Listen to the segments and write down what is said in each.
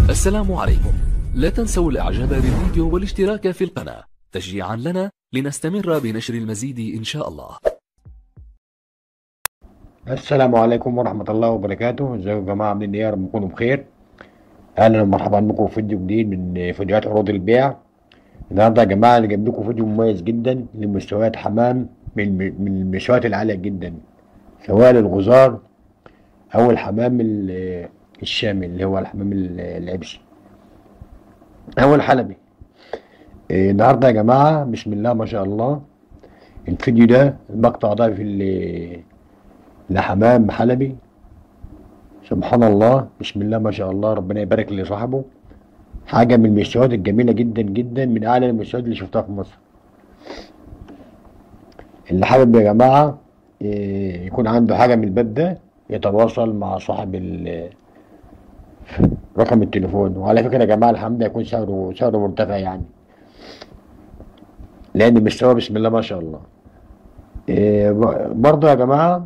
السلام عليكم لا تنسوا الاعجاب بالفيديو والاشتراك في القناة تشجيعا لنا لنستمر بنشر المزيد ان شاء الله السلام عليكم ورحمة الله وبركاته ازيكم يا جماعة عاملين ايه يا رب تكونوا بخير اهلا ومرحبا بكم في فيديو جديد من فيديوهات عروض البيع النهارده يا جماعة انا جايب لكم فيديو مميز جدا لمستويات حمام من من المستويات العالية جدا سواء للغزار او الحمام ال- الشامي اللي هو الحمام ال- العبسي او الحلبي إيه، النهارده يا جماعة بسم الله ما شاء الله الفيديو ده المقطع ده في ال- لحمام حلبي سبحان الله بسم الله ما شاء الله ربنا يبارك لصاحبه حاجة من المستويات الجميلة جدا جدا من أعلى المستويات اللي شفتها في مصر اللي حابب يا جماعة إيه، يكون عنده حاجة من الباب ده يتواصل مع صاحب ال- رقم التليفون وعلى فكرة يا جماعة الحمام ده يكون سعره سعره مرتفع يعني لأن مستوى بسم الله ما شاء الله إيه، ب- برضه يا جماعة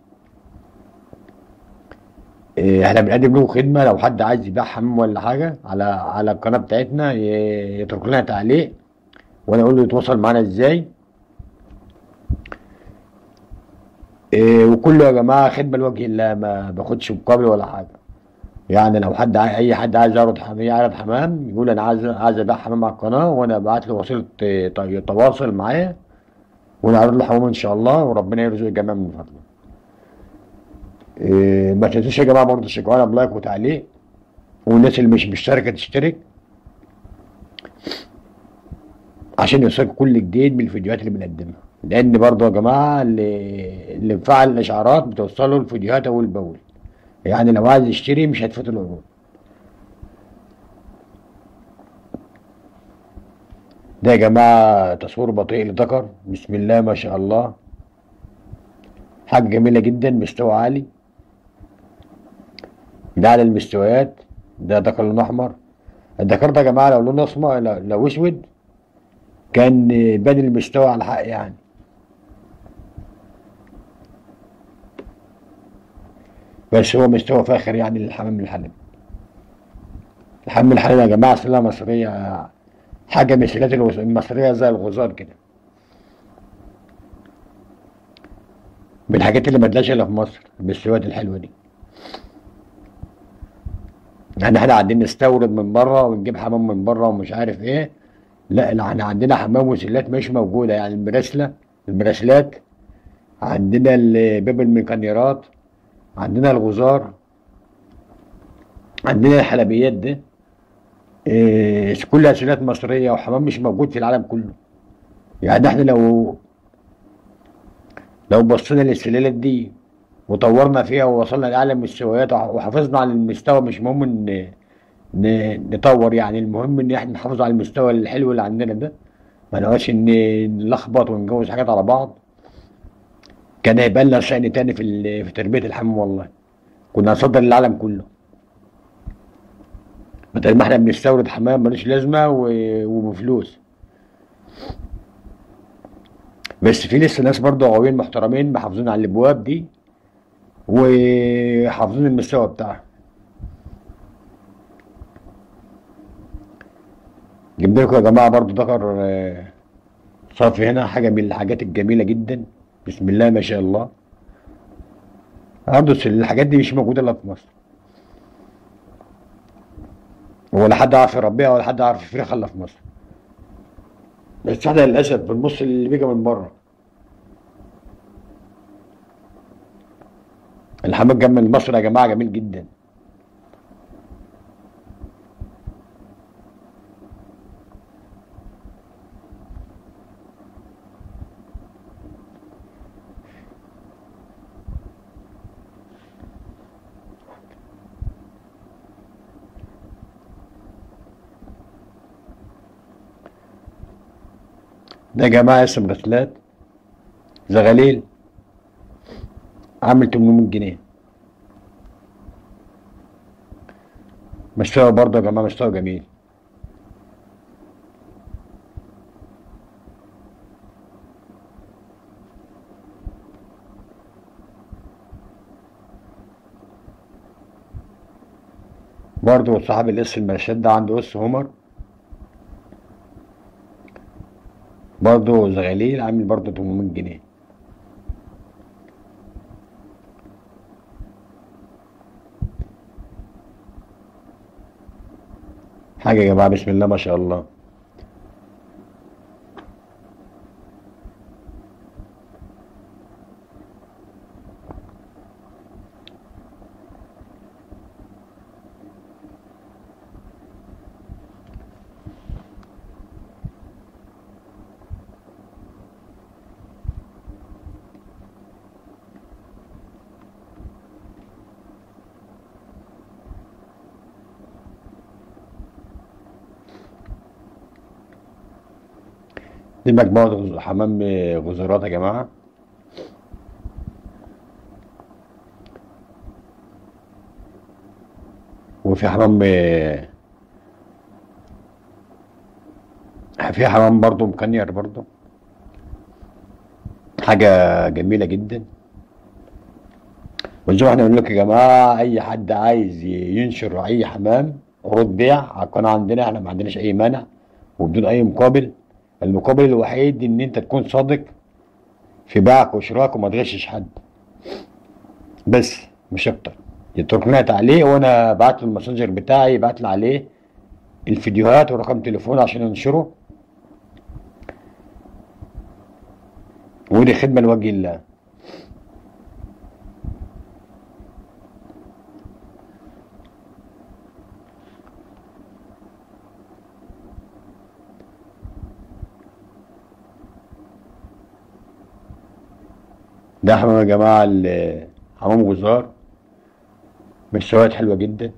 إيه، احنا بنقدم له خدمة لو حد عايز يبيع حمام ولا حاجة على على القناة بتاعتنا ي- يترك لنا تعليق وانا اقول له يتواصل معانا ازاي إيه، وكله يا جماعة خدمة لوجه الله ما باخدش مقابل ولا حاجة يعني لو حد عاي... اي حد عايز يعرض حمام يعرض حمام يقول انا عايز عايز ابيع حمام على القناة وانا ابعت له وسيلة إيه، ت- يتواصل معايا ونعرض له حمام ان شاء الله وربنا يرزق الجميع من فضله إيه، ما تنسوش يا جماعة برضه تشجعونا بلايك وتعليق والناس اللي مش مشتركة تشترك عشان يوصلكوا كل جديد من الفيديوهات اللي بنقدمها لان برضه يا جماعه اللي اللي مفعل الاشعارات بتوصله الفيديوهات اول باول يعني لو عايز يشتري مش هتفوت العروض ده يا جماعه تصوير بطيء لذكر بسم الله ما شاء الله حاجه جميله جدا مستوى عالي ده على المستويات ده ذكر لونه احمر الذكر ده يا جماعه لو لونه اسمر لو لو اسود كان بادئ المستوى على الحق يعني بس هو مستوى فاخر يعني للحمام الحلبي الحمام الحلبي يا جماعة سلة مصرية حاجة من السلات الوس- المصرية زي الغزار كده من الحاجات اللي ما تلاقيش الا في مصر بالسواد الحلوة دي يعني احنا قاعدين نستورد من بره ونجيب حمام من بره ومش عارف ايه لا لا احنا عندنا حمام وسلات مش موجودة يعني المراسلة المراسلات عندنا ال- باب الميكانيرات عندنا الغزار عندنا الحلبيات ده إيه كلها سلات مصرية وحمام مش موجود في العالم كله يعني احنا لو لو بصينا للسلالات دي وطورنا فيها ووصلنا لأعلى المستويات وح- وحافظنا على المستوى مش مهم ان ن- نطور يعني المهم ان احنا نحافظ على المستوى الحلو اللي عندنا ده ما نقعدش ان نلخبط ونجوز حاجات على بعض كان هيبقى لنا شأن تاني في ال- في تربية الحمام والله كنا هنصدر للعالم كله بدل ما احنا بنستورد حمام ملوش لازمة و- وبفلوس بس في لسه ناس برضه قويين محترمين محافظين على الابواب دي وحافظين المستوى بتاعها جبنا لكم يا جماعه برضه ذكر آه، صافي هنا حاجه من الحاجات الجميله جدا بسم الله ما شاء الله برضه الحاجات دي مش موجوده الا في مصر ولا حد عارف يربيها ولا حد عارف يفرخها الا في مصر بس احنا للاسف بنبص اللي بيجي من بره الحمام الجمل المصري يا جماعه جميل جدا ده يا جماعه اسم غسلات زغاليل عامل 800 جنيه مستوى برضه يا جماعه مستوى جميل برضو صاحب الاس المرشد ده عنده اس هومر برضو زغاليل عامل برضو 800 جنيه حاجة يا جماعة بسم الله ما شاء الله دي مجموعة غز- حمام غزرات يا جماعة وفي حمام في حمام برضو مكنير برضو حاجة جميلة جدا وزي ما احنا بنقول لك يا جماعة أي حد عايز ينشر أي حمام عروض بيع على القناة عندنا احنا ما عندناش أي مانع وبدون أي مقابل المقابل الوحيد إن أنت تكون صادق في بيعك وشراك وما تغشش حد بس مش أكتر يترك لنا تعليق وأنا بعت له الماسنجر بتاعي بعت لي عليه الفيديوهات ورقم تليفونه عشان انشره ودي خدمة لوجه الله ده حمام يا جماعة ال- حمام غزار مستويات حلوة جدا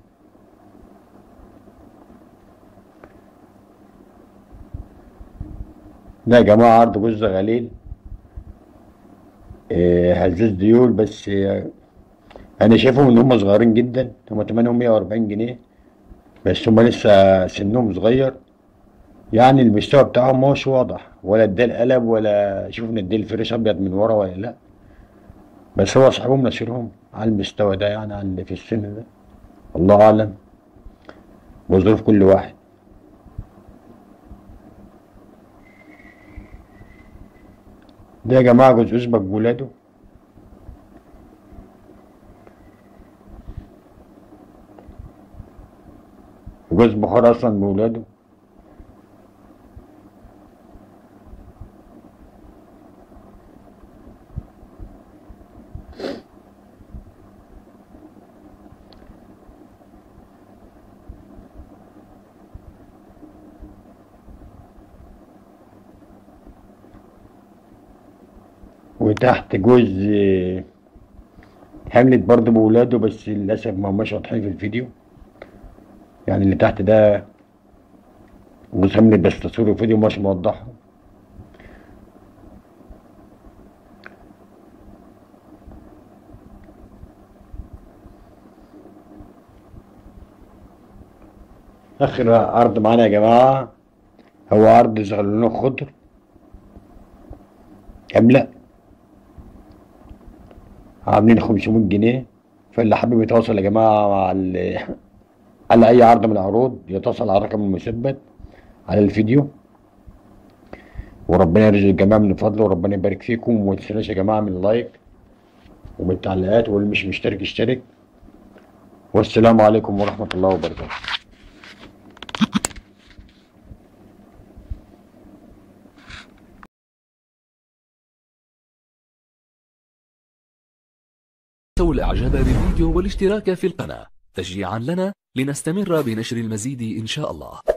ده يا جماعة عرض جوز غليل آه، هزاز ديول بس آه، أنا شايفهم إن هم صغيرين جدا هم تمنهم 140 جنيه بس هم لسه سنهم صغير يعني المستوى بتاعهم مش واضح ولا الديل قلب ولا شوفنا الديل فريش أبيض من ورا ولا لأ بس هو صاحبهم نشرهم على المستوى ده يعني على اللي في السن ده الله أعلم وظروف كل واحد ده يا جماعة جوز أسبق بولاده جوز بخار أصلا بولاده وتحت جوز آه، حملت برضه بولاده بس للأسف ما هماش واضحين في الفيديو يعني اللي تحت ده جوز حملت بس تصوير الفيديو مش موضحه آخر عرض معانا يا جماعة هو عرض زغلول خضر أملأ عاملين 500 جنيه فاللي حابب يتواصل يا جماعة مع ال- على أي عرض من العروض يتصل على الرقم المثبت على الفيديو وربنا يرزق الجميع من فضله وربنا يبارك فيكم وما تنسوناش يا جماعة من اللايك ومن التعليقات واللي مش مشترك يشترك والسلام عليكم ورحمة الله وبركاته تنسوا الإعجاب بالفيديو والاشتراك في القناة تشجيعا لنا لنستمر بنشر المزيد إن شاء الله